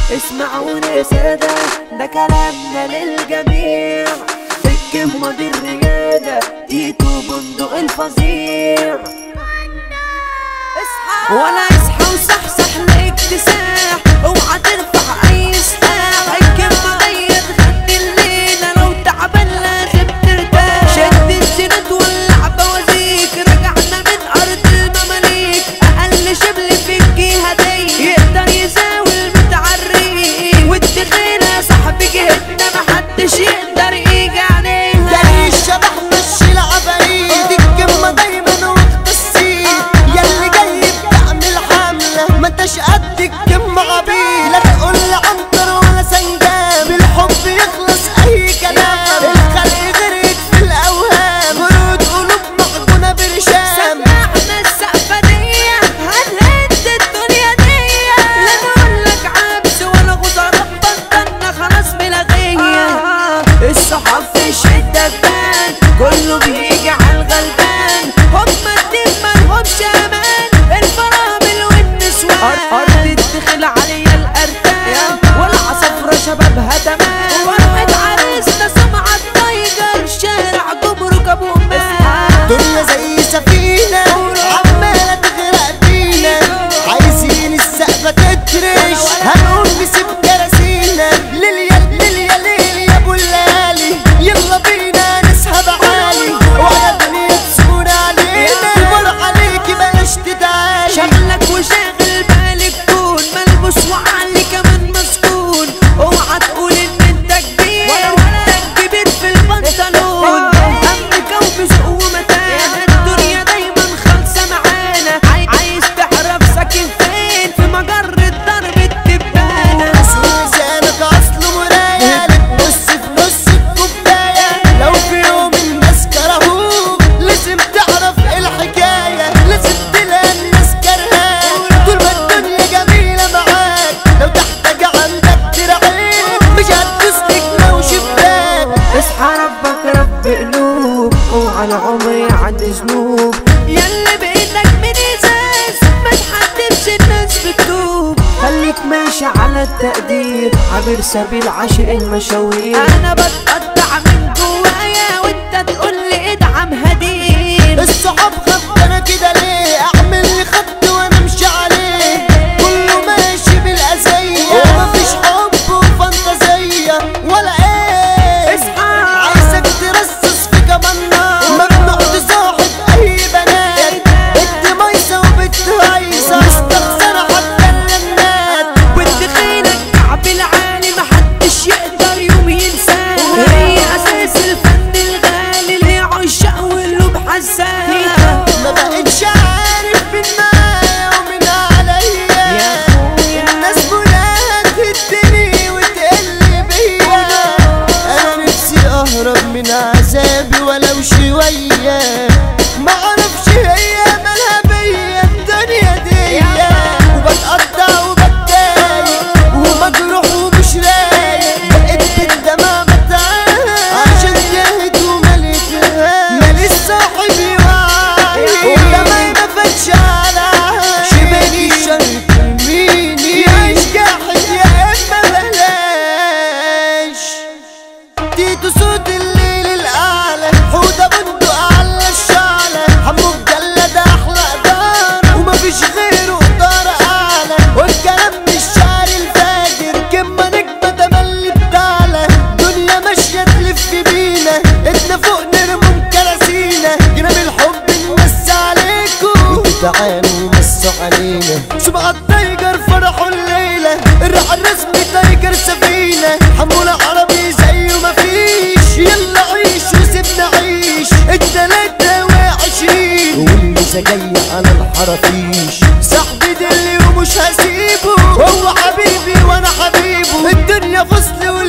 اسمعوني يا سادة ده كلامنا للجميع في القمة دي الريادة تيتو بندق الفظيع اصحى ولا اصحى وصحصح لاكتساح اوعى ترفع اي سلاح الكلمة جاية تغني الليلة لو تعبان لازم ترتاح شد الجنود ولع بوازيك رجعنا من ارض المماليك اقل شبل في الجهة دي يقدر يزاول المتعري والتخيل يا صاحبي جهتنا محدش يقدر يجي عليها جاي الشبح مشي العفاريت الكلمة دايما وقت السيد ياللي جاي بتعمل حملة ما انتش قد الكلمة عبيد لا تقول لي عنتر ولا سنجاب بالحب يخلص اي كلام الخلق غرق في الاوهام ورود قلوب معجونة برشام سمعنا السقفة دي هنهد الدنيا دي لا نقول لك عبس ولا غزارة بطلنا خلاص ملغية الصحاب في الشدة تبان كله بيجي على الغلبان هما الدين مالهمش امان الفرامل والنسوان ارض الدخل عليا الارتان والعصفرة شبابها تمام فرحة عريسنا سمعة التايجر شارع جمرك ابو امام دنيا زي سفينة عمالة تغرق بينا عايزين السقفة تترش هنقوم بسيب كراسينا ليليا ليليا ليليا ابو الليالي يلا بينا نسحب عالي وعلى دنيا تسكون علينا البر عليكي بلاش تدعالي شغلك وشاغل بالك كون ملبوس وعلي كمان مسكون اوعى تقول ان انت كبير انت كبير في البنطلون همك وبذوق ومتانة الدنيا دايما خالصة معانا عاي- عايز تعرف ساكن فين في مجرة ضرب التبانة لسانك اصله مراية بص في نص الكوباية لو في يوم الناس كرهوك لازم تعرف ايه الحكاية لازم تلاقي الناس كرهاك طول ما الدنيا جميلة معاك لو تحتاج عندك ترعيك مش هتدوس نجمة وشباك اصحى ربك رب قلوب وعلى عمري عند ذنوب ياللي بايدك من ازاز ما تحدفش الناس بتوب خليك ماشي على التقدير عبر سبيل عاشق المشاوير انا بتقطع من جوايا وانت تقول لي ادعم هدير الصحاب خف انا كده ليه اعمل لي خط وانا امشي عليه كله ماشي بالاذية ومفيش حب وفانتازية ولا ايه اصحى عايزك ترصص في كمان نار ممنوع تصاحب اي بنات بنت ميسة وبنت هيصة مستخسرة حتى الرنات والتخين الكعب العالي محدش يقدر يوم ينساه هي اساس الفن الغالي اللي عشاق واللي بحساه ما بقتش عارف مين معايا ومين عليا الناس كلها تهدني وتقل بيا انا نفسي اهرب من عذابي ولو شوية ما اعرفش هي مالها بيا الدنيا دي وبتقطع وبتضايق ومجروح ومش رايق بقيت بالدمع بتعاني عشان جاهد ومليتها ماليش صاحبي وعي ولما ما فاتش على شباكي الشر ترميني يعيش جاحد يا اما بلاش تيتو صوت الليل الاعلى حوده بندق على الشعلة حمو مجلد احلى ادارة ومفيش غيره ادارة اعلى والكلام مش شعر الفاجر كلمة نجمة تملي بتعلى دنيا ماشية تلف بينا احنا فوق نرمم كراسينا جناب الحب نمس عليكم تعالوا مسوا علينا سبعة تايجر فرحوا الليلة الراحة الرسمي تايجر سفينة حمولة عربي زيه مفيش يلا عيش وسيبنا عيش التلاتة وعشرين والميزة جاية على الحرافيش صاحبي دلي ومش هسيبه هو حبيبي وانا حبيبه الدنيا فصل